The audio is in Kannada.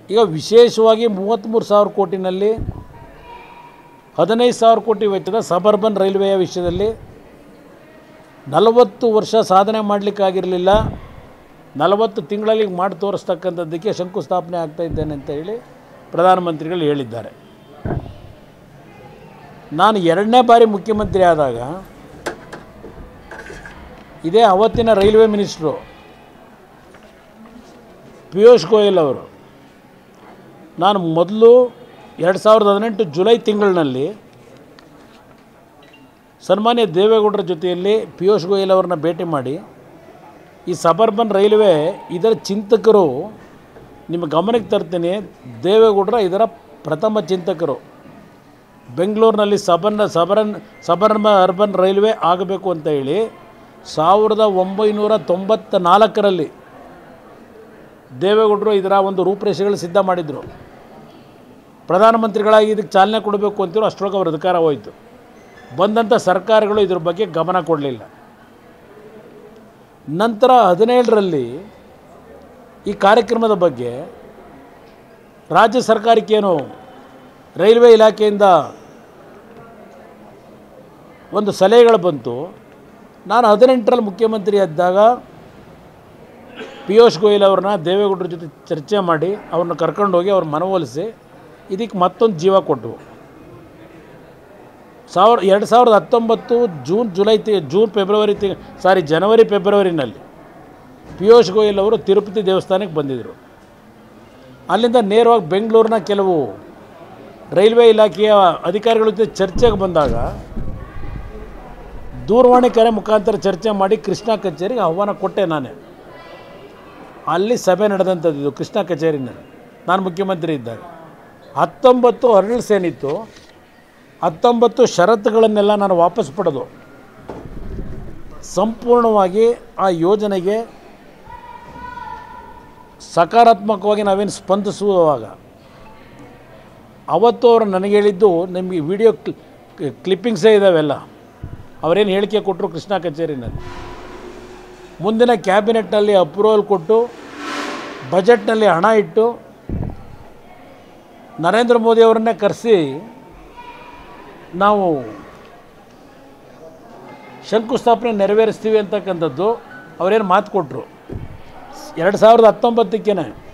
ಈಗ ವಿಶೇಷವಾಗಿ ಮೂವತ್ತ್ಮೂರು ಸಾವಿರ ಕೋಟಿನಲ್ಲಿ ಹದಿನೈದು ಸಾವಿರ ಕೋಟಿ ವೆಚ್ಚದ ಸಬರ್ಬನ್ ರೈಲ್ವೆಯ ವಿಷಯದಲ್ಲಿ ನಲವತ್ತು ವರ್ಷ ಸಾಧನೆ ಮಾಡಲಿಕ್ಕಾಗಿರಲಿಲ್ಲ ನಲವತ್ತು ತಿಂಗಳಲ್ಲಿ ಮಾಡಿ ತೋರಿಸ್ತಕ್ಕಂಥದ್ದಕ್ಕೆ ಶಂಕುಸ್ಥಾಪನೆ ಆಗ್ತಾ ಇದ್ದೇನೆ ಅಂತ ಹೇಳಿ ಪ್ರಧಾನಮಂತ್ರಿಗಳು ಹೇಳಿದ್ದಾರೆ ನಾನು ಎರಡನೇ ಬಾರಿ ಮುಖ್ಯಮಂತ್ರಿ ಆದಾಗ ಇದೇ ಅವತ್ತಿನ ರೈಲ್ವೆ ಮಿನಿಸ್ಟ್ರು ಪಿಯೂಷ್ ಗೋಯಲ್ ಅವರು ನಾನು ಮೊದಲು ಎರಡು ಸಾವಿರದ ಹದಿನೆಂಟು ಜುಲೈ ತಿಂಗಳಿನಲ್ಲಿ ಸನ್ಮಾನ್ಯ ದೇವೇಗೌಡರ ಜೊತೆಯಲ್ಲಿ ಪಿಯೂಷ್ ಗೋಯಲ್ ಅವ್ರನ್ನ ಭೇಟಿ ಮಾಡಿ ಈ ಸಬರ್ಬನ್ ರೈಲ್ವೆ ಇದರ ಚಿಂತಕರು ನಿಮ್ಮ ಗಮನಕ್ಕೆ ತರ್ತೀನಿ ದೇವೇಗೌಡರ ಇದರ ಪ್ರಥಮ ಚಿಂತಕರು ಬೆಂಗಳೂರಿನಲ್ಲಿ ಸಬರ್ನ ಸಬರನ್ ಸಬರ್ಮ ಅರ್ಬನ್ ರೈಲ್ವೆ ಆಗಬೇಕು ಅಂತ ಹೇಳಿ ಸಾವಿರದ ಒಂಬೈನೂರ ತೊಂಬತ್ತ ನಾಲ್ಕರಲ್ಲಿ ದೇವೇಗೌಡರು ಇದರ ಒಂದು ರೂಪರೇಷೆಗಳು ಸಿದ್ಧ ಮಾಡಿದರು ಪ್ರಧಾನಮಂತ್ರಿಗಳಾಗಿ ಇದಕ್ಕೆ ಚಾಲನೆ ಕೊಡಬೇಕು ಅಂತಿರೋ ಅಷ್ಟರೊಳಗೆ ಅವ್ರ ಅಧಿಕಾರ ಹೋಯಿತು ಬಂದಂಥ ಸರ್ಕಾರಗಳು ಇದ್ರ ಬಗ್ಗೆ ಗಮನ ಕೊಡಲಿಲ್ಲ ನಂತರ ಹದಿನೇಳರಲ್ಲಿ ಈ ಕಾರ್ಯಕ್ರಮದ ಬಗ್ಗೆ ರಾಜ್ಯ ಸರ್ಕಾರಕ್ಕೇನು ರೈಲ್ವೆ ಇಲಾಖೆಯಿಂದ ಒಂದು ಸಲಹೆಗಳು ಬಂತು ನಾನು ಹದಿನೆಂಟರಲ್ಲಿ ಮುಖ್ಯಮಂತ್ರಿ ಇದ್ದಾಗ ಪಿಯೂಷ್ ಗೋಯಲ್ ಅವ್ರನ್ನ ದೇವೇಗೌಡರ ಜೊತೆ ಚರ್ಚೆ ಮಾಡಿ ಅವ್ರನ್ನ ಕರ್ಕೊಂಡೋಗಿ ಅವ್ರ ಮನವೊಲಿಸಿ ಇದಕ್ಕೆ ಮತ್ತೊಂದು ಜೀವ ಕೊಟ್ಟವು ಸಾವಿರ ಎರಡು ಸಾವಿರದ ಹತ್ತೊಂಬತ್ತು ಜೂನ್ ಜುಲೈ ತಿ ಜೂನ್ ಫೆಬ್ರವರಿ ತಿ ಸಾರಿ ಜನವರಿ ಫೆಬ್ರವರಿನಲ್ಲಿ ಪಿಯೂಷ್ ಗೋಯಲ್ ಅವರು ತಿರುಪತಿ ದೇವಸ್ಥಾನಕ್ಕೆ ಬಂದಿದ್ದರು ಅಲ್ಲಿಂದ ನೇರವಾಗಿ ಬೆಂಗಳೂರಿನ ಕೆಲವು ರೈಲ್ವೆ ಇಲಾಖೆಯ ಅಧಿಕಾರಿಗಳ ಜೊತೆ ಚರ್ಚೆಗೆ ಬಂದಾಗ ದೂರವಾಣಿ ಕರೆ ಮುಖಾಂತರ ಚರ್ಚೆ ಮಾಡಿ ಕೃಷ್ಣ ಕಚೇರಿಗೆ ಆಹ್ವಾನ ಕೊಟ್ಟೆ ನಾನೇ ಅಲ್ಲಿ ಸಭೆ ನಡೆದಂಥದ್ದು ಇದು ಕೃಷ್ಣ ಕಚೇರಿನಲ್ಲಿ ನಾನು ಮುಖ್ಯಮಂತ್ರಿ ಇದ್ದಾಗ ಹತ್ತೊಂಬತ್ತು ಹರ್ಡಲ್ಸ್ ಏನಿತ್ತು ಹತ್ತೊಂಬತ್ತು ಷರತ್ತುಗಳನ್ನೆಲ್ಲ ನಾನು ವಾಪಸ್ ಪಡೆದು ಸಂಪೂರ್ಣವಾಗಿ ಆ ಯೋಜನೆಗೆ ಸಕಾರಾತ್ಮಕವಾಗಿ ನಾವೇನು ಸ್ಪಂದಿಸುವಾಗ ಅವತ್ತು ಅವರು ನನಗೆ ಹೇಳಿದ್ದು ನಿಮಗೆ ವಿಡಿಯೋ ಕ್ಲಿಪ್ಪಿಂಗ್ಸೇ ಇದ್ದಾವೆಲ್ಲ ಅವರೇನು ಹೇಳಿಕೆ ಕೊಟ್ಟರು ಕೃಷ್ಣ ಕಚೇರಿನಲ್ಲಿ ಮುಂದಿನ ಕ್ಯಾಬಿನೆಟ್ನಲ್ಲಿ ಅಪ್ರೂವಲ್ ಕೊಟ್ಟು ಬಜೆಟ್ನಲ್ಲಿ ಹಣ ಇಟ್ಟು ನರೇಂದ್ರ ಮೋದಿ ಅವರನ್ನೇ ಕರೆಸಿ ನಾವು ಶಂಕುಸ್ಥಾಪನೆ ನೆರವೇರಿಸ್ತೀವಿ ಅಂತಕ್ಕಂಥದ್ದು ಅವರೇನು ಮಾತು ಕೊಟ್ಟರು ಎರಡು ಸಾವಿರದ ಹತ್ತೊಂಬತ್ತಕ್ಕೇ